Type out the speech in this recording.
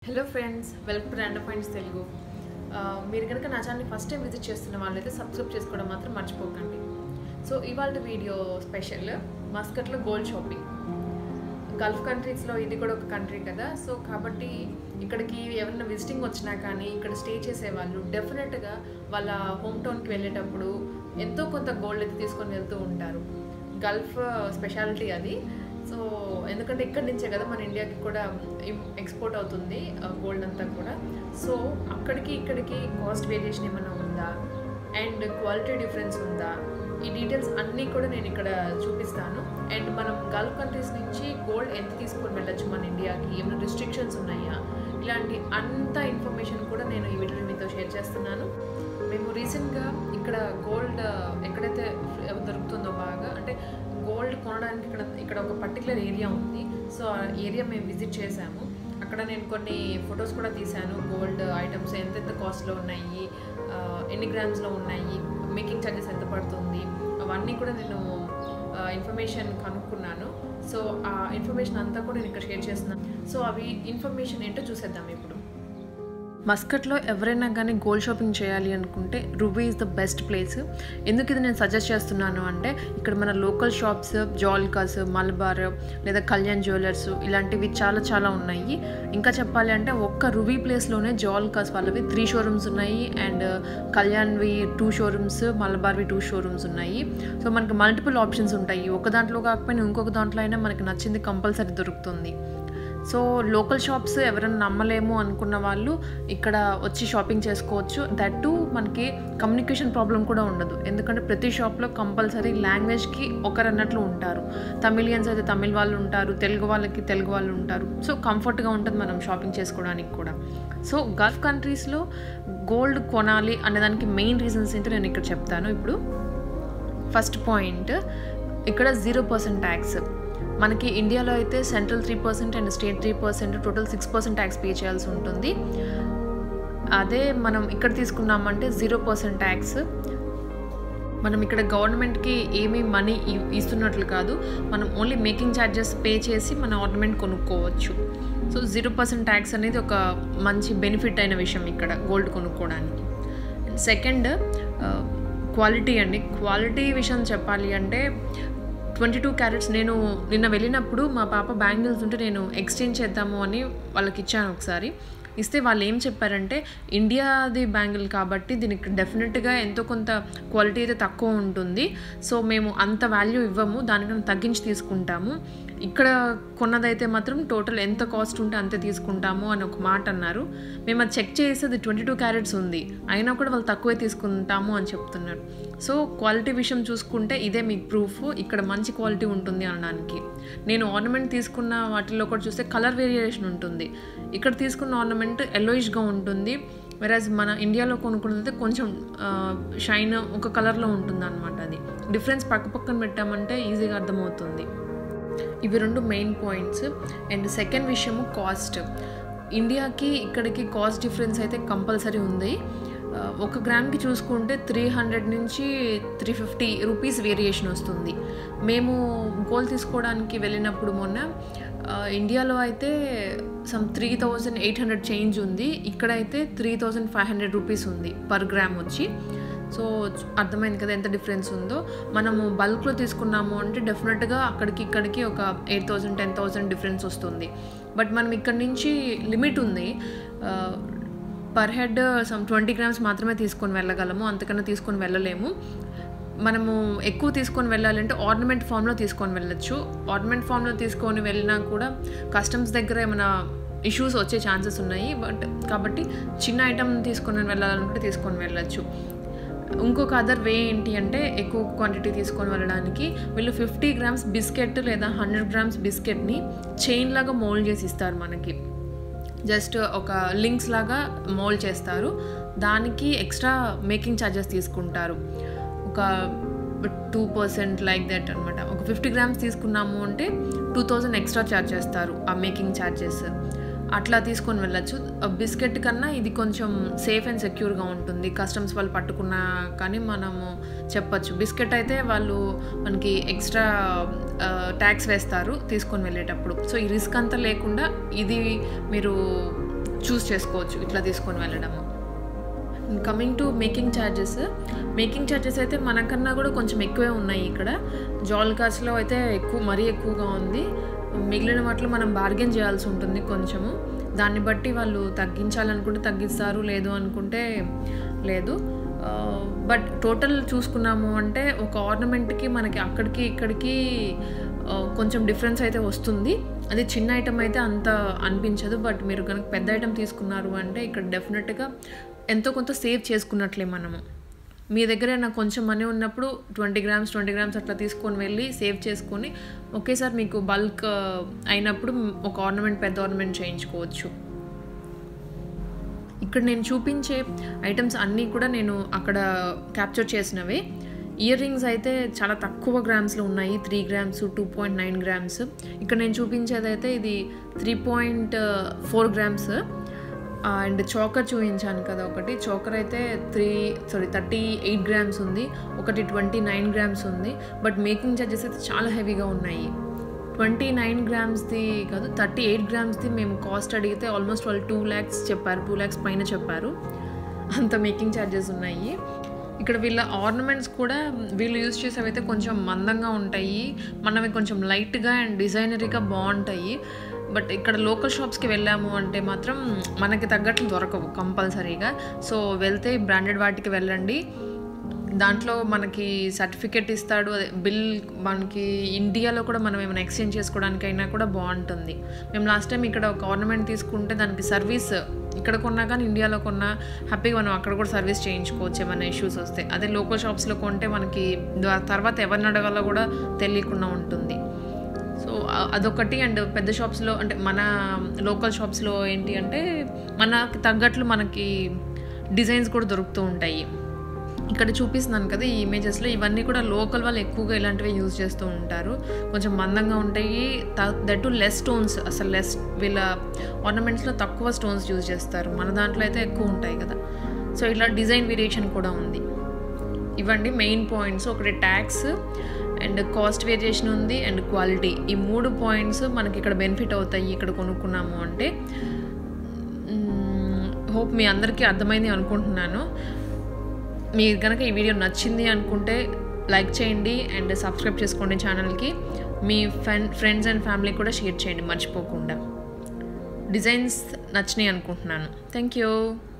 hello friends welcome to random points Telugu ఆ, మీరు కనుక నా ఛానల్ని ఫస్ట్ టైం విజిట్ చేస్తున్న వాళ్ళైతే సబ్స్క్రైబ్ చేసుకోవడం మాత్రం మర్చిపోకండి సో ఇవాళ వీడియో స్పెషల్ మస్కట్లో గోల్డ్ షాపింగ్ గల్ఫ్ కంట్రీస్లో ఇది కూడా ఒక కంట్రీ కదా సో కాబట్టి ఇక్కడికి ఎవరైనా విజిటింగ్ వచ్చినా కానీ ఇక్కడ స్టే చేసే వాళ్ళు డెఫినెట్గా వాళ్ళ హోమ్ టౌన్కి వెళ్ళేటప్పుడు ఎంతో కొంత గోల్డ్ అయితే తీసుకొని వెళ్తూ ఉంటారు గల్ఫ్ స్పెషాలిటీ అది సో ఎందుకంటే ఇక్కడి నుంచే కదా మన ఇండియాకి కూడా ఎక్స్పోర్ట్ అవుతుంది గోల్డ్ అంతా కూడా సో అక్కడికి ఇక్కడికి కాస్ట్ వేరియేషన్ ఏమైనా ఉందా అండ్ క్వాలిటీ డిఫరెన్స్ ఉందా ఈ డీటెయిల్స్ అన్నీ కూడా నేను ఇక్కడ చూపిస్తాను అండ్ మనం గల్ఫ్ కంట్రీస్ నుంచి గోల్డ్ ఎంత తీసుకొని వెళ్ళొచ్చు మన ఇండియాకి ఏమైనా రిస్ట్రిక్షన్స్ ఉన్నాయా ఇలాంటి అంత ఇన్ఫర్మేషన్ కూడా నేను ఈ వీడియోలో మీతో షేర్ చేస్తున్నాను మేము రీసెంట్గా ఇక్కడ గోల్డ్ ఎక్కడైతే దొరుకుతుందో బాగా అంటే గోల్డ్ కొనడానికి ఇక్కడ ఇక్కడ ఒక పర్టికులర్ ఏరియా ఉంది సో ఆ ఏరియా మేము విజిట్ చేసాము అక్కడ నేను కొన్ని ఫొటోస్ కూడా తీశాను గోల్డ్ ఐటమ్స్ ఎంతెంత కాస్ట్లో ఉన్నాయి ఆ, ఎన్ని గ్రామ్స్లో ఉన్నాయి మేకింగ్ ఛార్జెస్ ఎంత పడుతుంది అవన్నీ కూడా నేను ఇన్ఫర్మేషన్ కనుక్కున్నాను సో ఆ ఇన్ఫర్మేషన్ అంతా కూడా నేను ఇక్కడ షేర్ చేస్తున్నాను సో అవి ఇన్ఫర్మేషన్ ఏంటో చూసేద్దాం ఇప్పుడు మస్కట్లో ఎవరైనా కానీ గోల్డ్ షాపింగ్ చేయాలి అనుకుంటే Ruwi is the best place ఎందుకు ఇది నేను సజెస్ట్ చేస్తున్నాను అంటే ఇక్కడ మన లోకల్ షాప్స్ జాల్కాస్ మలబార్ లేదా కళ్యాణ్ జ్యువెలర్స్ ఇలాంటివి చాలా చాలా ఉన్నాయి ఇంకా చెప్పాలి అంటే ఒక్క రుబీ ప్లేస్లోనే జాల్కాస్ వాళ్ళవి త్రీ షోరూమ్స్ ఉన్నాయి అండ్ కళ్యాణ్వి టూ షోరూమ్స్ మలబార్వి టూ షోరూమ్స్ ఉన్నాయి సో మనకి మల్టిపుల్ ఆప్షన్స్ ఉంటాయి ఒక దాంట్లో కాకపోయినా ఇంకొక దాంట్లో అయినా మనకి నచ్చింది కంపల్సరీ దొరుకుతుంది సో లోకల్ షాప్స్ ఎవరైనా నమ్మలేము అనుకున్న వాళ్ళు ఇక్కడ వచ్చి షాపింగ్ చేసుకోవచ్చు దట్ టు మనకి కమ్యూనికేషన్ ప్రాబ్లం కూడా ఉండదు ఎందుకంటే ప్రతి షాప్లో కంపల్సరీ లాంగ్వేజ్కి ఒకరు అన్నట్లు ఉంటారు తమిళియన్స్ అయితే తమిళ్ వాళ్ళు ఉంటారు తెలుగు వాళ్ళకి తెలుగు వాళ్ళు ఉంటారు సో కంఫర్ట్గా ఉంటుంది మనం షాపింగ్ చేసుకోవడానికి కూడా సో గల్ఫ్ కంట్రీస్లో గోల్డ్ కొనాలి అనేదానికి మెయిన్ రీజన్స్ ఏంటో నేను ఇక్కడ చెప్తాను ఇప్పుడు ఫస్ట్ పాయింట్ ఇక్కడ జీరో పర్సెంట్ ట్యాక్స్ మనకి ఇండియాలో అయితే central three percent and state three percent total six percent tax pay చేయాల్సి ఉంటుంది అదే మనం ఇక్కడ తీసుకున్నామంటే జీరో పర్సెంట్ ట్యాక్స్ మనం ఇక్కడ గవర్నమెంట్కి ఏమీ మనీ ఇ- ఇస్తున్నట్లు కాదు మనం ఓన్లీ మేకింగ్ ఛార్జెస్ పే చేసి మన ఆర్నమెంట్ కొనుక్కోవచ్చు సో జీరో పర్సెంట్ ట్యాక్స్ అనేది ఒక మంచి బెనిఫిట్ అయిన విషయం ఇక్కడ గోల్డ్ కొనుక్కోవడానికి సెకండ్ క్వాలిటీ అండి క్వాలిటీ విషయం చెప్పాలి అంటే ట్వంటీ టూ క్యారెట్స్ నేను నిన్న వెళ్ళినప్పుడు మా పాప బ్యాంగిల్స్ ఉంటే నేను ఎక్స్చేంజ్ చేద్దాము అని వాళ్ళకి ఇచ్చాను ఒకసారి ఇస్తే వాళ్ళు ఏం చెప్పారంటే ఇండియాది బ్యాంగిల్ కాబట్టి దీనికి డెఫినెట్గా ఎంతో కొంత క్వాలిటీ అయితే తక్కువ ఉంటుంది సో మేము అంత వాల్యూ ఇవ్వము దానికన్నా తగ్గించి తీసుకుంటాము ఇక్కడ కొన్నదైతే మాత్రం టోటల్ ఎంత కాస్ట్ ఉంటే అంతే తీసుకుంటాము అని ఒక మాట అన్నారు మేము అది చెక్ చేసి అది ట్వంటీ టూ క్యారెట్స్ ఉంది అయినా కూడా వాళ్ళు తక్కువే తీసుకుంటాము అని చెప్తున్నారు సో క్వాలిటీ విషయం చూసుకుంటే ఇదే మీకు ప్రూఫ్ ఇక్కడ మంచి క్వాలిటీ ఉంటుంది అనడానికి నేను ఆర్నమెంట్ తీసుకున్న వాటిల్లో కూడా చూస్తే కలర్ వేరియేషన్ ఉంటుంది ఇక్కడ తీసుకున్న ఆర్నమెంట్ ఎల్లోయిష్గా ఉంటుంది వెరాజ్ మన ఇండియాలో కొనుక్కున్నది కొంచెం షైన్ ఒక కలర్లో ఉంటుంది అనమాట అది డిఫరెన్స్ పక్క పక్కన పెట్టామంటే ఈజీగా అర్థమవుతుంది ఇవి రెండు మెయిన్ పాయింట్స్ అండ్ సెకండ్ విషయము కాస్ట్ ఇండియాకి ఇక్కడికి కాస్ట్ డిఫరెన్స్ అయితే కంపల్సరీ ఉంది ఆ, ఒక గ్రామ్కి చూసుకుంటే త్రీ హండ్రెడ్ నుంచి త్రీ ఫిఫ్టీ రూపీస్ వేరియేషన్ వస్తుంది మేము గోల్డ్ తీసుకోవడానికి వెళ్ళినప్పుడు మొన్న ఆ, ఇండియాలో అయితే some three thousand eight hundred change ఉంది ఇక్కడైతే three thousand five hundred rupees ఉంది పర్ గ్రామ్ వచ్చి సో అర్థమైంది కదా ఎంత డిఫరెన్స్ ఉందో మనము బల్క్లో తీసుకున్నాము అంటే డెఫినెట్గా అక్కడికి ఇక్కడికి ఒక eight thousand ten thousand difference వస్తుంది బట్ మనం ఇక్కడ నుంచి లిమిట్ ఉంది per head some twenty grams మాత్రమే తీసుకొని వెళ్ళగలము అంతకన్నా తీసుకొని వెళ్ళలేము మనము ఎక్కువ తీసుకొని వెళ్ళాలంటే ఆర్నమెంట్ ఫామ్లో తీసుకొని వెళ్ళొచ్చు ఆర్నమెంట్ ఫామ్లో తీసుకొని వెళ్ళినా కూడా కస్టమ్స్ దగ్గర ఏమైనా ఇష్యూస్ వచ్చే ఛాన్సెస్ ఉన్నాయి బట్ కాబట్టి చిన్న ఐటమ్ తీసుకొని వెళ్ళాలనుకుంటే తీసుకొని వెళ్ళొచ్చు ఇంకొక అదర్ వే ఏంటి అంటే ఎక్కువ క్వాంటిటీ తీసుకొని వెళ్ళడానికి వీళ్ళు ఫిఫ్టీ గ్రామ్స్ బిస్కెట్ లేదా హండ్రెడ్ గ్రామ్స్ బిస్కెట్ని చైన్ లాగా మోల్డ్ చేసి ఇస్తారు మనకి జస్ట్ ఒక లింక్స్ లాగా మోల్డ్ చేస్తారు దానికి ఎక్స్ట్రా మేకింగ్ ఛార్జెస్ తీసుకుంటారు ఒక టూ పర్సెంట్ లైక్ దట్ అనమాట ఒక ఫిఫ్టీ గ్రామ్స్ తీసుకున్నాము అంటే టూ థౌజండ్ ఎక్స్ట్రా ఛార్జ్ చేస్తారు ఆ మేకింగ్ ఛార్జెస్ అట్లా తీసుకొని వెళ్ళచ్చు బిస్కెట్ కన్నా ఇది కొంచెం సేఫ్ అండ్ సెక్యూర్గా ఉంటుంది కస్టమ్స్ వాళ్ళు పట్టుకున్నా కానీ మనము చెప్పచ్చు బిస్కెట్ అయితే వాళ్ళు మనకి ఎక్స్ట్రా ట్యాక్స్ వేస్తారు తీసుకొని వెళ్ళేటప్పుడు సో ఈ రిస్క్ అంతా లేకుండా ఇది మీరు చూస్ చేసుకోవచ్చు ఇట్లా తీసుకొని వెళ్ళడము coming to making charges making charges అయితే మనకన్నా కూడా కొంచెం ఎక్కువే ఉన్నాయి ఇక్కడ జాల్ కాస్ట్లో అయితే ఎక్కువ మరీ ఎక్కువగా ఉంది మిగిలిన వాటిలో మనం బార్గెన్ చేయాల్సి ఉంటుంది కొంచెము దాన్ని బట్టి వాళ్ళు తగ్గించాలనుకుంటే తగ్గిస్తారు లేదు అనుకుంటే లేదు బట్ టోటల్ చూసుకున్నాము అంటే ఒక ఆర్నమెంట్కి మనకి అక్కడికి ఇక్కడికి ఆ, కొంచెం డిఫరెన్స్ అయితే వస్తుంది అది చిన్న ఐటమ్ అయితే అంత అనిపించదు బట్ మీరు కనుక పెద్ద ఐటమ్ తీసుకున్నారు అంటే ఇక్కడ డెఫినెట్గా ఎంతో కొంత సేవ్ చేసుకున్నట్లే మనము మీ దగ్గర నాకు కొంచెం మనీ ఉన్నప్పుడు ట్వంటీ గ్రామ్స్ ట్వంటీ గ్రామ్స్ అట్లా తీసుకొని వెళ్ళి సేవ్ చేసుకొని ఒకేసారి మీకు బల్క్ అయినప్పుడు ఒక ఆర్నమెంట్ పెద్ద ఆర్నమెంట్ చేయించుకోవచ్చు ఇక్కడ నేను చూపించే ఐటమ్స్ అన్నీ కూడా నేను అక్కడ క్యాప్చర్ చేసినవే ఇయర్ రింగ్స్ అయితే చాలా తక్కువ గ్రామ్స్లో ఉన్నాయి three grams two point nine grams ఇక్కడ నేను చూపించేది అయితే ఇది three point four grams and choker చూపించాను కదా ఒకటి చోకర్ అయితే three sorry thirty eight grams ఉంది ఒకటి ట్వంటీ నైన్ గ్రామ్స్ ఉంది బట్ మేకింగ్ ఛార్జెస్ అయితే చాలా హెవీగా ఉన్నాయి ట్వంటీ నైన్ గ్రామ్స్ది కాదు థర్టీ ఎయిట్ గ్రామ్స్ది మేము కాస్ట్ అడిగితే ఆల్మోస్ట్ వాళ్ళు టూ ల్యాక్స్ చెప్పారు టూ ల్యాక్స్ పైన చెప్పారు అంత మేకింగ్ ఛార్జెస్ ఉన్నాయి ఇక్కడ వీళ్ళ ఆర్నమెంట్స్ కూడా వీళ్ళు యూజ్ చేసేవైతే కొంచెం మందంగా ఉంటాయి మనవి కొంచెం లైట్గా అండ్ డిజైనరీగా బాగుంటాయి బట్ ఇక్కడ లోకల్ షాప్స్కి వెళ్ళాము అంటే మాత్రం మనకి తగ్గట్లు దొరకవు కంపల్సరీగా సో వెళ్తే బ్రాండెడ్ వాటికి వెళ్ళండి దాంట్లో మనకి సర్టిఫికెట్ ఇస్తాడు అదే బిల్ మనకి ఇండియాలో కూడా మనం ఏమైనా ఎక్స్చేంజ్ చేసుకోవడానికైనా కూడా బాగుంటుంది మేము లాస్ట్ టైం ఇక్కడ ఒక ఆర్నమెంట్ తీసుకుంటే దానికి సర్వీస్ ఇక్కడ కొన్నా కానీ ఇండియాలో కొన్నా హ్యాపీగా మనం అక్కడ కూడా సర్వీస్ చేయించుకోవచ్చు ఏమైనా ఇష్యూస్ వస్తే అదే లోకల్ షాప్స్లో కొంటే మనకి దా- తర్వాత ఎవరిని అడగాలో కూడా తెలియకుండా ఉంటుంది సో అ- అదొకటి అండ్ పెద్ద షాప్స్లో అంటే మన లోకల్ షాప్స్లో ఏంటి అంటే మనకి తగ్గట్లు మనకి డిజైన్స్ కూడా దొరుకుతూ ఉంటాయి ఇక్కడ చూపిస్తున్నాను కదా ఈ ఇమేజెస్లో ఇవన్నీ కూడా లోకల్ వాళ్ళు ఎక్కువగా ఇలాంటివి యూజ్ చేస్తూ ఉంటారు కొంచెం మందంగా ఉంటాయి దట్ టు లెస్ స్టోన్స్ అసలు లెస్ వీళ్ళ ఆర్నమెంట్స్లో తక్కువ స్టోన్స్ యూజ్ చేస్తారు మన దాంట్లో అయితే ఎక్కువ ఉంటాయి కదా సో ఇట్లా డిజైన్ వేరియేషన్ కూడా ఉంది ఇవ్వండి మెయిన్ పాయింట్స్ ఒకటి ట్యాక్స్ అండ్ కాస్ట్ వేరియేషన్ ఉంది అండ్ క్వాలిటీ ఈ మూడు పాయింట్స్ మనకి ఇక్కడ బెనిఫిట్ అవుతాయి ఇక్కడ కొనుక్కున్నాము అంటే హోప్ మీ అందరికీ అర్థమైంది అనుకుంటున్నాను మీరు కనుక ఈ వీడియో నచ్చింది అనుకుంటే లైక్ చేయండి అండ్ సబ్స్క్రైబ్ చేసుకోండి ఛానల్కి మీ ఫ్రెండ్ ఫ్రెండ్స్ అండ్ ఫ్యామిలీ కూడా షేర్ చేయండి మర్చిపోకుండా డిజైన్స్ నచ్చినాయి అనుకుంటున్నాను థ్యాంక్ యూ